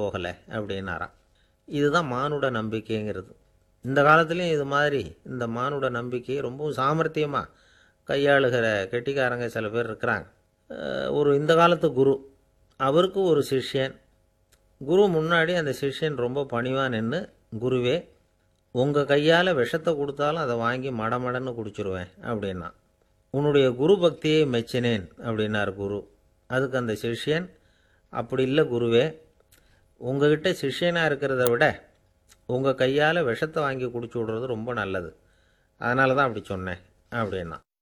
போகலை அப்படின்னாராம் இதுதான் மானுட நம்பிக்கைங்கிறது இந்த காலத்துலேயும் இது மாதிரி இந்த மானுட நம்பிக்கை ரொம்பவும் சாமர்த்தியமாக கையாளுகிற கெட்டிக்காரங்க சில பேர் இருக்கிறாங்க அஹ் ஒரு இந்த காலத்து குரு அவருக்கு ஒரு சிஷ்யன் குரு முன்னாடி அந்த சிஷ்யன் ரொம்ப பணிவாக நின்று குருவே உங்கள் கையால் விஷத்தை கொடுத்தாலும் அதை வாங்கி மடமடன்னு குடிச்சிருவேன் அப்படின்னா உன்னுடைய குரு பக்தியை மெச்சினேன் அப்படின்னார் குரு அதுக்கு அந்த சிஷ்யன் அப்படி இல்லை குருவே உங்ககிட்ட சிஷ்யனாக இருக்கிறத விட உங்கள் கையால் விஷத்தை வாங்கி குடிச்சு விடுறது ரொம்ப நல்லது அதனால தான் அப்படி சொன்னேன் அப்படின்னா